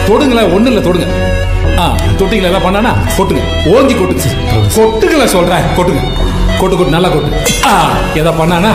தொடுங்களேன் ஒண்ணு இல்ல தொடுங்க ஆ தொட்டிங்களா எல்லாம் பண்ணானா கொட்டுங்க ஓங்கி கொட்டுங்க கொட்டுங்களேன் சொல்றேன் கொட்டுங்க கொட்டு கொட்டு நல்லா கொட்டு ஆ எதை பண்ணானா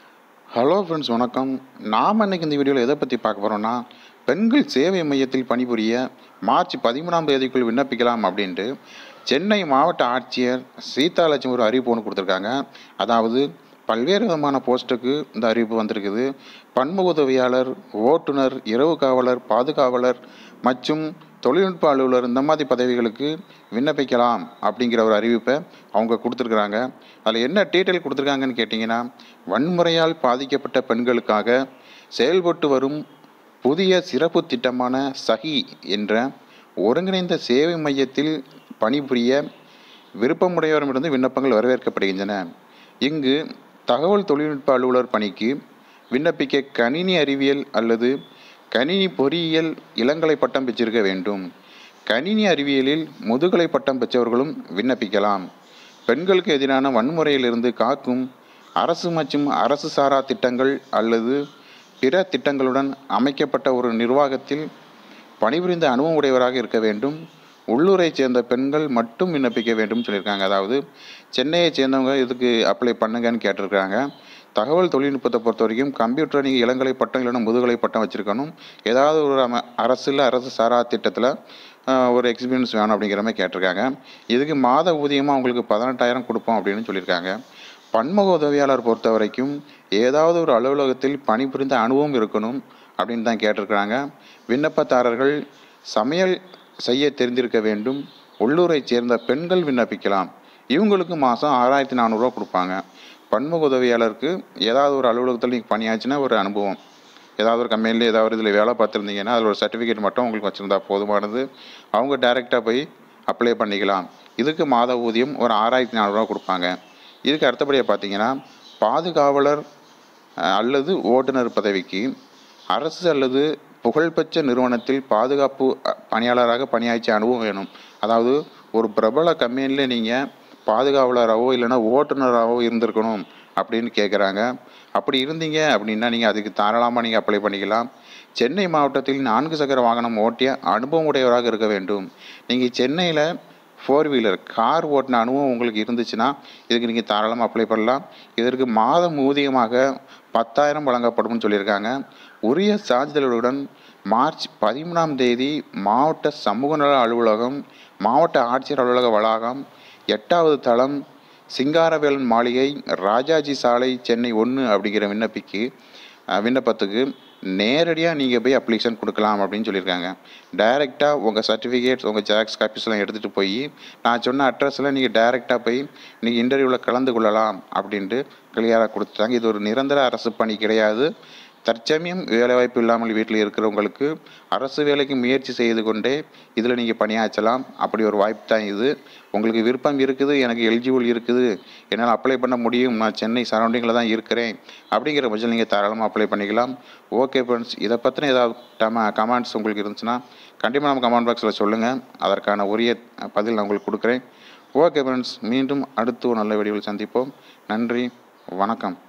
ஹலோ ஃப்ரெண்ட்ஸ் வணக்கம் நாம் இன்னைக்கு இந்த வீடியோவில் எதை பற்றி பார்க்க போகிறோம்னா பெண்கள் சேவை மையத்தில் பணிபுரிய மார்ச் பதிமூணாம் தேதிக்குள் விண்ணப்பிக்கலாம் அப்படின்ட்டு சென்னை மாவட்ட ஆட்சியர் சீதாலட்சுமி ஒரு அறிவிப்பு ஒன்று கொடுத்துருக்காங்க அதாவது பல்வேறு விதமான போஸ்ட்டுக்கு இந்த அறிவிப்பு வந்திருக்குது பன்முக உதவியாளர் ஓட்டுநர் இரவு காவலர் பாதுகாவலர் மற்றும் தொழில்நுட்ப அலுவலர் இந்த மாதிரி பதவிகளுக்கு விண்ணப்பிக்கலாம் அப்படிங்கிற ஒரு அறிவிப்பை அவங்க கொடுத்துருக்குறாங்க அதில் என்ன டீட்டெயில் கொடுத்துருக்காங்கன்னு கேட்டிங்கன்னா வன்முறையால் பாதிக்கப்பட்ட பெண்களுக்காக செயல்பட்டு வரும் புதிய சிறப்பு திட்டமான சஹி என்ற ஒருங்கிணைந்த சேவை மையத்தில் பணிபுரிய விருப்பமுடையோரிடமிருந்து விண்ணப்பங்கள் வரவேற்கப்படுகின்றன இங்கு தகவல் தொழில்நுட்ப அலுவலர் பணிக்கு விண்ணப்பிக்க கணினி அறிவியல் அல்லது கணினி பொறியியல் இளங்கலை பட்டம் பெற்றிருக்க வேண்டும் கணினி அறிவியலில் முதுகலை பட்டம் பெற்றவர்களும் விண்ணப்பிக்கலாம் பெண்களுக்கு எதிரான வன்முறையிலிருந்து காக்கும் அரசு மற்றும் அரசு சாரா திட்டங்கள் அல்லது பிற திட்டங்களுடன் அமைக்கப்பட்ட ஒரு நிர்வாகத்தில் பணிபுரிந்த அனுபவம் உடையவராக இருக்க வேண்டும் உள்ளூரைச் சேர்ந்த பெண்கள் மட்டும் விண்ணப்பிக்க வேண்டும் சொல்லியிருக்காங்க அதாவது சென்னையை சேர்ந்தவங்க இதுக்கு அப்ளை பண்ணுங்கன்னு கேட்டிருக்காங்க தகவல் தொழில்நுட்பத்தை பொறுத்த வரைக்கும் கம்ப்யூட்டர் நீங்கள் இளங்கலை பட்டம் இல்லைன்னா முதுகலை பட்டம் வச்சுருக்கணும் ஏதாவது ஒரு அம அரசில் அரசு சாரா திட்டத்தில் ஒரு எக்ஸ்பீரியன்ஸ் வேணும் அப்படிங்கிற மாதிரி கேட்டிருக்காங்க இதுக்கு மாத ஊதியமாக அவங்களுக்கு பதினெட்டாயிரம் கொடுப்போம் அப்படின்னு சொல்லியிருக்காங்க பன்முக உதவியாளர் பொறுத்த வரைக்கும் ஏதாவது ஒரு அலுவலகத்தில் பணிபுரிந்த அனுபவம் இருக்கணும் அப்படின்னு தான் கேட்டிருக்கிறாங்க விண்ணப்பதாரர்கள் சமையல் செய்ய தெரிந்திருக்க வேண்டும் உள்ளூரைச் சேர்ந்த பெண்கள் விண்ணப்பிக்கலாம் இவங்களுக்கு மாதம் ஆறாயிரத்தி நானூறுரூவா கொடுப்பாங்க பன்முக உதவியாளருக்கு ஏதாவது ஒரு அலுவலகத்தில் நீங்கள் பணியாச்சுன்னா ஒரு அனுபவம் ஏதாவது ஒரு கம்பெனியில் ஏதாவது இதில் வேலை பார்த்துருந்தீங்கன்னா அதில் ஒரு சர்டிஃபிகேட் மட்டும் உங்களுக்கு வச்சுருந்தா போதுமானது அவங்க டைரெக்டாக போய் அப்ளை பண்ணிக்கலாம் இதுக்கு மாத ஊதியம் ஒரு ஆறாயிரத்தி நானூறுரூவா கொடுப்பாங்க இதுக்கு அடுத்தபடியாக பார்த்தீங்கன்னா பாதுகாவலர் அஹ், அல்லது ஓட்டுநர் பதவிக்கு அரசு அல்லது புகழ்பெற்ற நிறுவனத்தில் பாதுகாப்பு அ, பணியாளராக பணியாற்றிய அனுபவம் வேணும் அதாவது ஒரு பிரபல கம்பெனியில் நீங்கள் பாதுகாவலராகவோ இல்லைன்னா ஓட்டுநராகவோ இருந்திருக்கணும் அப்படின்னு கேட்குறாங்க அப்படி இருந்தீங்க அப்படின்னா நீங்கள் அதுக்கு தாராளமாக நீங்கள் அப்ளை பண்ணிக்கலாம் சென்னை மாவட்டத்தில் நான்கு சக்கர வாகனம் ஓட்டிய அனுபவம் உடையவராக இருக்க வேண்டும் நீங்கள் சென்னையில் ஃபோர் வீலர் கார் ஓட்டின அனுபவம் உங்களுக்கு இருந்துச்சுன்னா இதுக்கு நீங்கள் தாராளமாக அப்ளை பண்ணலாம் இதற்கு மாதம் ஊதியமாக பத்தாயிரம் வழங்கப்படும்னு சொல்லியிருக்காங்க உரிய சான்றிதழுடன் மார்ச் பதிமூணாம் தேதி மாவட்ட சமூக நல அலுவலகம் மாவட்ட ஆட்சியர் அலுவலக வளாகம் எட்டாவது தளம் சிங்காரவேலன் மாளிகை ராஜாஜி சாலை சென்னை ஒன்று அப்படிங்கிற விண்ணப்பிக்கு அஹ், விண்ணப்பத்துக்கு நேரடியாக நீங்கள் போய் அப்ளிகேஷன் கொடுக்கலாம் அப்படின்னு சொல்லியிருக்காங்க டைரெக்டாக உங்கள் சர்டிஃபிகேட்ஸ் உங்கள் ஜெராக்ஸ் காப்பீஸ்லாம் எடுத்துகிட்டு போய் நான் சொன்ன அட்ரஸில் நீங்கள் டைரெக்டாக போய் நீங்கள் இன்டர்வியூவில் கலந்து கொள்ளலாம் அப்படின்ட்டு கிளியராக கொடுத்துட்டாங்க இது ஒரு நிரந்தர அரசு பணி கிடையாது தற்சமயம் வேலைவாய்ப்பு இல்லாமல் வீட்டில் இருக்கிறவங்களுக்கு அரசு வேலைக்கு முயற்சி செய்து கொண்டே இதில் நீங்கள் பணியாற்றலாம் அப்படி ஒரு வாய்ப்பு தான் இது உங்களுக்கு விருப்பம் இருக்குது எனக்கு எலிஜிபிள் இருக்குது என்னால் அப்ளை பண்ண முடியும் நான் சென்னை சரௌண்டிங்கில் தான் இருக்கிறேன் அப்படிங்கிற பட்சத்தில் நீங்கள் தாராளமாக அப்ளை பண்ணிக்கலாம் ஓகே ஃப்ரெண்ட்ஸ் இதை பற்றின ஏதாவது டம கமெண்ட்ஸ் உங்களுக்கு இருந்துச்சுன்னா கண்டிப்பாக நம்ம கமெண்ட் பாக்ஸில் சொல்லுங்கள் அதற்கான உரிய பதில் நான் உங்களுக்கு கொடுக்குறேன் ஓகே ஃப்ரெண்ட்ஸ் மீண்டும் அடுத்து ஒரு நல்ல வீடியோவில் சந்திப்போம் நன்றி வணக்கம்